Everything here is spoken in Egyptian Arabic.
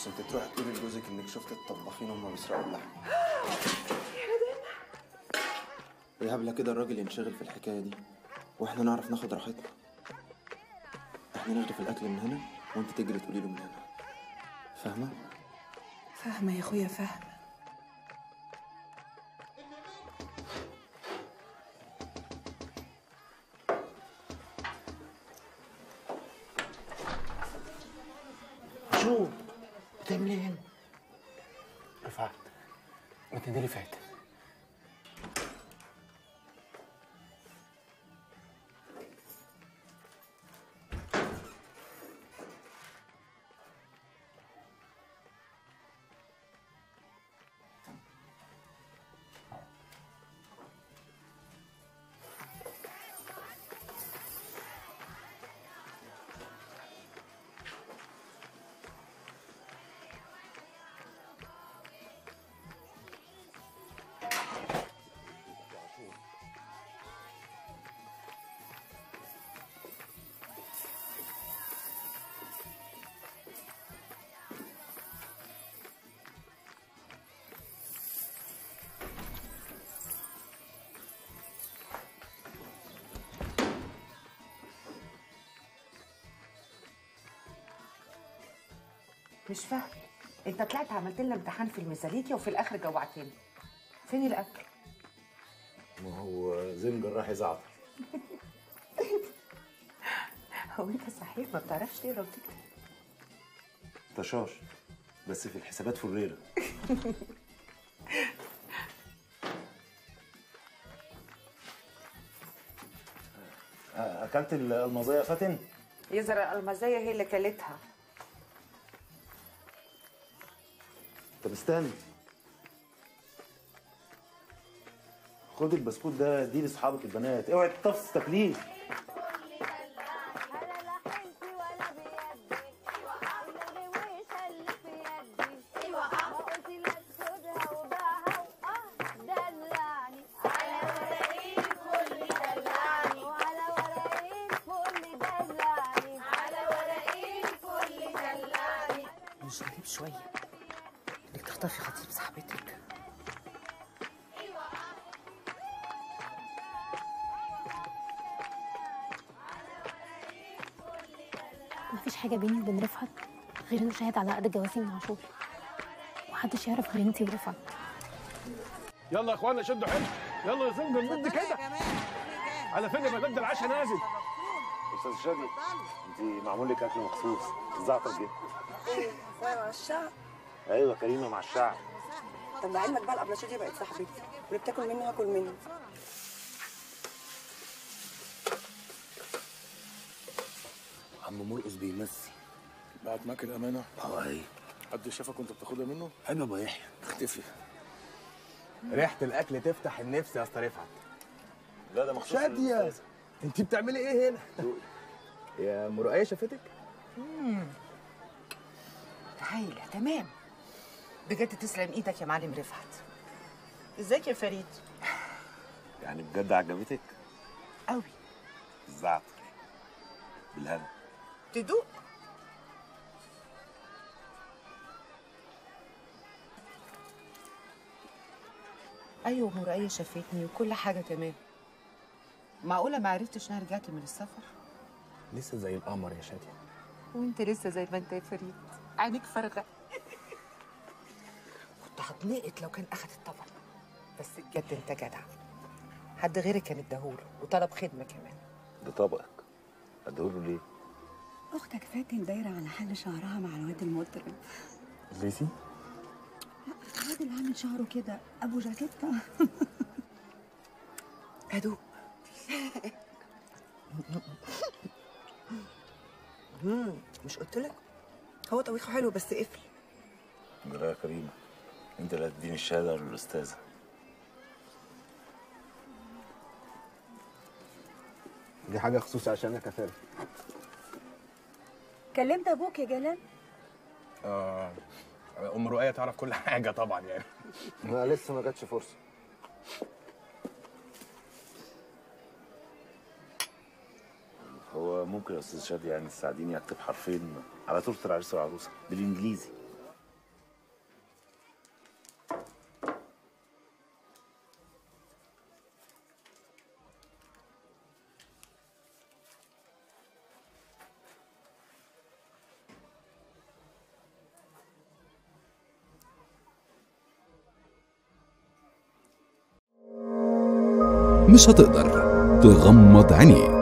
عشان تروحي تقولي لجوزك انك شفت الطباخين هما بيسرقوا اللحم يا هبله كده الراجل ينشغل في الحكايه دي واحنا نعرف ناخد راحتنا احنا نغرف الاكل من هنا وانت تجري تقولي له من هنا فاهمه فاهمة يا اخويا فاهمة شو بتعمل ايه هنا؟ رفعت ما تندري فات مش فاهمة انت طلعت عملت لنا امتحان في الميزانية وفي الاخر جوعتني فين الاكل؟ ما هو زنجر راح يزعطر هو انت صحيح ما بتعرفش تقرا وتكتب طشاش بس في الحسابات فريرة آه، أكلت المزايا يا فاتن؟ يزرع المزايا هي اللي كلتها طب استنى خد البسكوت ده دي لاصحابك البنات اوعي تطفس تكليف مش غريب شوية انك تخطفي خطيب صاحبتك مفيش حاجة بيني وبين رفعت غير انه شاهد على عقد جوازي من عاشور محدش يعرف غير انتي ورفعت يلا يا اخوانا شدوا حيل يلا يا زنجر مد كده على فين يا مدام ده العشاء نازل استاذ شادي انت معمول لك اكل مخصوص الزعتر جدا ايه مع الشعب ايوه كريمه مع الشعب طب لعلمك بقى الابلاشيه دي بقت صاحبتي واللي بتاكل منه هاكل منه عم مرقص بيمسي بعت معاك الامانه اه ايه حد شافك وانت بتاخدها منه انا ابو يحيى اختفي ريحة الأكل تفتح النفس يا أسطى رفعت لا ده مخصوص شادية للأستاذة. أنت بتعملي إيه هنا؟ يا مرقية شافتك؟ هايلة تمام بجد تسلم ايدك يا معلم رفعت ازيك يا فريد يعني بجد عجبتك قوي الزعتر بالهنا تدوق ايوه مرأية شافتني وكل حاجة تمام معقولة ما عرفتش انها رجعت من السفر لسه زي القمر يا شادية وانت لسه زي ما انت يا فريد عينيك فارغة كنت هتنقط لو كان اخد الطبق بس بجد انت جدع حد غيرك كان اداهوله وطلب خدمة كمان ده طبقك اديهوله ليه؟ اختك فاتن دايره على حل شعرها مع الواد المطرب ليسي؟ الواد اللي عامل شعره كده ابو جاكيته هدوء امم مش قلت لك هو طبيخه حلو بس قفل جرايه كريمه انت اللي هتديني الشهاده ولا الاستاذه دي حاجة خصوصي عشانك يا فارس كلمت ابوك يا جلال آه أم رؤية تعرف كل حاجة طبعا يعني ما لسه ما جاتش فرصة هو ممكن يا استاذ شادي يعني تساعديني اكتب حرفين على تورته العريس والعروسه بالانجليزي مش هتقدر تغمض عينيك